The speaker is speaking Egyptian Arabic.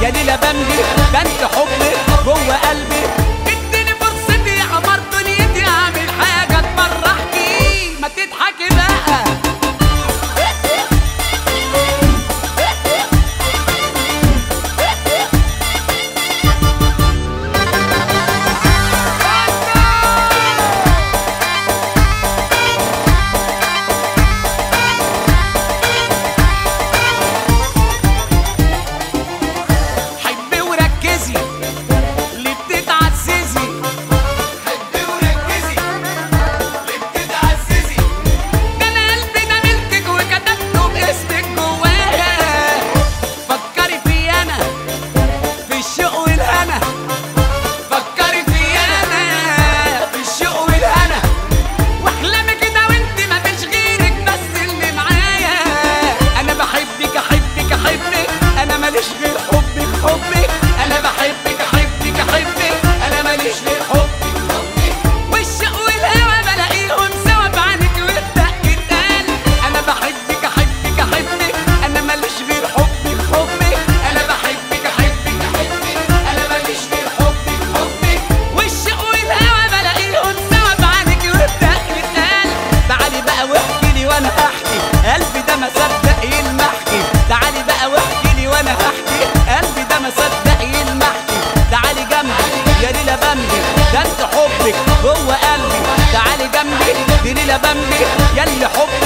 يا ليلى بملي ده انت حبك جوه قلبي اديني فرصتي عمر دنيتي اعمل حاجه تفرحكي ما تضحكي بقى حبي وركزي اللي بتتعززي حبي وركزي اللي بتتعززي ده انا قلبي ده ملكك وكتبته باسمك جوايا فكري في انا في الشوق والهنا فكري في انا في الشوق والهنا واحلمي كده وانت ما فيش غيرك بس اللي معايا انا بحبك احبك احبك انا ماليش غير حبك حبك انا بحبك احبك احبك انا ماليش غير حبك حبك والشوق والهوى بلاقيهم سوا بعينك والدق اتقال انا بحبك احبك احبك انا ماليش غير حبك حبك انا بحبك احبك احبك انا ماليش غير حبك حبك والشوق والهوى بلاقيهم سوا بعينك والدق اتقال تعالي بقى واحكي لي وانا هحكي قلبي ده ما صدق يلمحكي تعالي بقى واحكي لي وانا هحكي قلبي ده ما صدق يلمحكي تعالي جنبي يا ليلى بمبي ده انت حبك جوه قلبي تعالي جنبي دي ليلى بمبي ياللي حبك